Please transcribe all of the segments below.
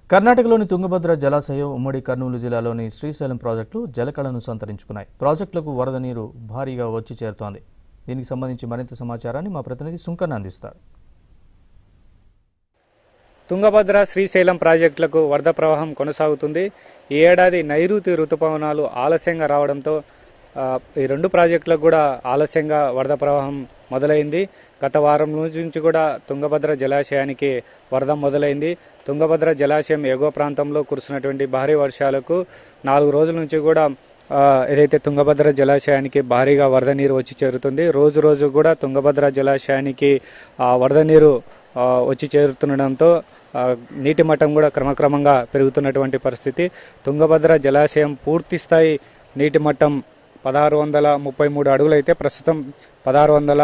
కర్ణాటకలోని తుంగభద్ర జలాశయం ఉమ్మడి కర్నూలు జిల్లాలోని శ్రీశైలం ప్రాజెక్టులు జలకళను సంతరించుకున్నాయి ప్రాజెక్టులకు వరద నీరు భారీగా వచ్చి చేరుతోంది దీనికి సంబంధించి మరింత సమాచారాన్ని మా ప్రతినిధి సుంకన్న అందిస్తారు తుంగభద్ర శ్రీశైలం ప్రాజెక్టులకు వరద ప్రవాహం కొనసాగుతుంది ఈ ఏడాది నైరుతి రుతుపవనాలు ఆలస్యంగా రావడంతో ఆ, ఈ రెండు ప్రాజెక్టులకు కూడా ఆలస్యంగా వరద ప్రవాహం మొదలైంది గత వారం నుంచి కూడా తుంగభద్ర జలాశయానికి వరద మొదలైంది తుంగభద్ర జలాశయం ఎగువ ప్రాంతంలో కురుస్తున్నటువంటి భారీ వర్షాలకు నాలుగు రోజుల నుంచి కూడా ఆ, ఏదైతే తుంగభద్ర జలాశయానికి భారీగా వరద నీరు వచ్చి చేరుతుంది రోజు రోజు కూడా తుంగభద్ర జలాశయానికి ఆ, వరద నీరు ఆ, వచ్చి చేరుతుండడంతో ఆ, నీటి మట్టం కూడా క్రమక్రమంగా పెరుగుతున్నటువంటి పరిస్థితి తుంగభద్ర జలాశయం పూర్తి స్థాయి నీటి మట్టం పదహారు వందల ముప్పై మూడు అడుగులు అయితే ప్రస్తుతం పదహారు వందల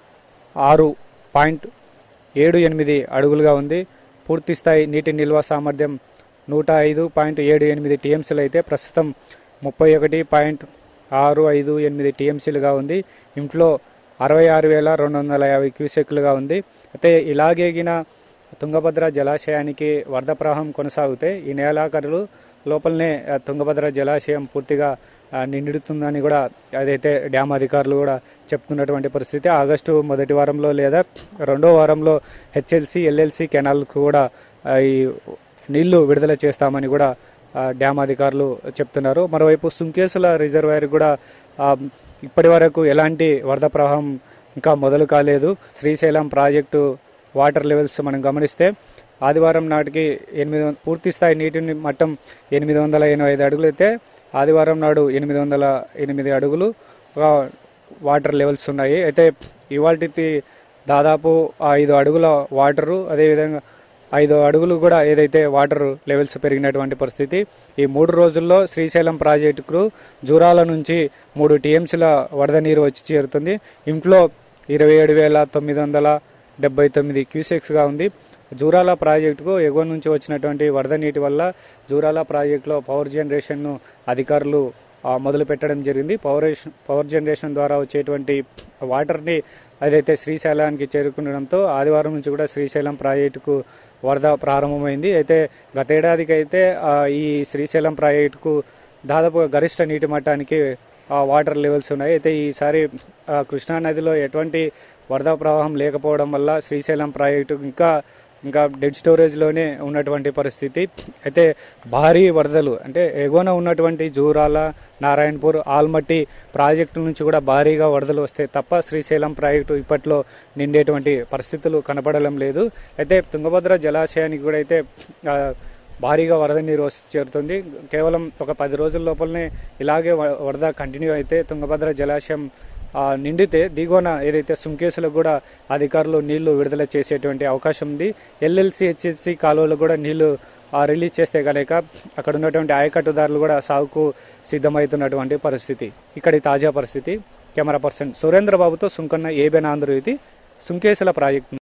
ఆరు పాయింట్ ఏడు ఎనిమిది అడుగులుగా ఉంది పూర్తి స్థాయి నీటి నిల్వ సామర్థ్యం నూట ఐదు పాయింట్ ఏడు ఎనిమిది టీఎంసీలు అయితే ప్రస్తుతం ముప్పై ఒకటి పాయింట్ ఆరు ఐదు ఎనిమిది టీఎంసీలుగా ఉంది ఇంట్లో అరవై ఆరు వేల రెండు వందల యాభై క్యూసెక్లుగా ఉంది అయితే ఇలాగేగిన తుంగభద్ర జలాశయానికి వరద ప్రవాహం కొనసాగితే ఈ నెలాఖరులు లోపలనే ఆ, తుంగభద్ర జలాశయం పూర్తిగా ఆ, నిండుతుందని కూడా అదైతే డ్యామ్ అధికారులు కూడా చెప్తున్నటువంటి పరిస్థితి ఆగస్టు మొదటి వారంలో లేదా రెండో వారంలో హెచ్ఎల్సి ఎల్ఎల్సి కెనాల్కు కూడా ఆ, ఈ నీళ్లు విడుదల చేస్తామని కూడా ఆ, డ్యామ్ అధికారులు చెప్తున్నారు మరోవైపు సుంకేసుల రిజర్వాయర్ కూడా ఆ, ఇప్పటి వరకు ఎలాంటి వరద ప్రవాహం ఇంకా మొదలు కాలేదు శ్రీశైలం ప్రాజెక్టు వాటర్ లెవెల్స్ మనం గమనిస్తే ఆదివారం నాటికి ఎనిమిది వం- పూర్తి స్థాయి నీటి మట్టం ఎనిమిది వందల ఎనభై ఐదు అడుగులు అయితే ఆదివారం నాడు ఎనిమిది వందల ఎనిమిది అడుగులు ఆ, వాటర్ లెవెల్స్ ఉన్నాయి అయితే ఇవాళకి దాదాపు ఐదు అడుగుల వాటరు అదేవిధంగా ఐదు అడుగులు కూడా ఏదైతే వాటర్ లెవెల్స్ పెరిగినటువంటి పరిస్థితి ఈ మూడు రోజుల్లో శ్రీశైలం ప్రాజెక్టుకు జూరాల నుంచి మూడు టీఎంసీల వరద నీరు వచ్చి చేరుతుంది ఇంట్లో ఇరవై ఏడు వేల తొమ్మిది వందల డెబ్బై తొమ్మిది క్యూసెక్స్గా ఉంది జూరాల ప్రాజెక్టుకు ఎగువ నుంచి వచ్చినటువంటి వరద నీటి వల్ల జూరాల ప్రాజెక్టులో పవర్ జనరేషన్ను అధికారులు ఆ, మొదలు పెట్టడం జరిగింది పవర్ పవర్ జనరేషన్ ద్వారా వచ్చేటువంటి వాటర్ని అదైతే శ్రీశైలానికి చేరుకుండడంతో ఆదివారం నుంచి కూడా శ్రీశైలం ప్రాజెక్టుకు వరద ప్రారంభమైంది అయితే గతేడాదికి అయితే ఆ, ఈ శ్రీశైలం ప్రాజెక్టుకు దాదాపు గరిష్ట నీటి మట్టానికి ఆ, వాటర్ లెవెల్స్ ఉన్నాయి అయితే ఈసారి ఆ, కృష్ణా నదిలో ఎటువంటి వరద ప్రవాహం లేకపోవడం వల్ల శ్రీశైలం ప్రాజెక్టు ఇంకా ఇంకా డెడ్ స్టోరేజ్లోనే ఉన్నటువంటి పరిస్థితి అయితే భారీ వరదలు అంటే ఎగువన ఉన్నటువంటి జూరాల నారాయణపూర్ ఆల్మట్టి ప్రాజెక్టు నుంచి కూడా భారీగా వరదలు వస్తే తప్ప శ్రీశైలం ప్రాజెక్టు ఇప్పట్లో నిండేటువంటి పరిస్థితులు కనపడడం లేదు అయితే తుంగభద్ర జలాశయానికి కూడా అయితే ఆ, భారీగా వరద నీరు వచ్చి చేరుతుంది కేవలం ఒక పది రోజుల లోపలనే ఇలాగే వ- వరద కంటిన్యూ అయితే తుంగభద్ర జలాశయం ఆ, నిండితే దిగువన ఏదైతే సుంకేసులకు కూడా అధికారులు నీళ్లు విడుదల చేసేటువంటి అవకాశం ఉంది ఎల్ఎల్సి హెచ్ఎస్సి కాలువలు కూడా నీళ్లు ఆ, రిలీజ్ చేస్తే కనుక అక్కడ ఉన్నటువంటి ఆయకట్టుదారులు కూడా సాగుకు సిద్ధమవుతున్నటువంటి పరిస్థితి ఇక్కడి తాజా పరిస్థితి కెమెరా పర్సన్ సురేంద్ర బాబుతో సుంకన్న ఏబెన్ ఆంధ్రజ్యోతి సుంకేసుల ప్రాజెక్టు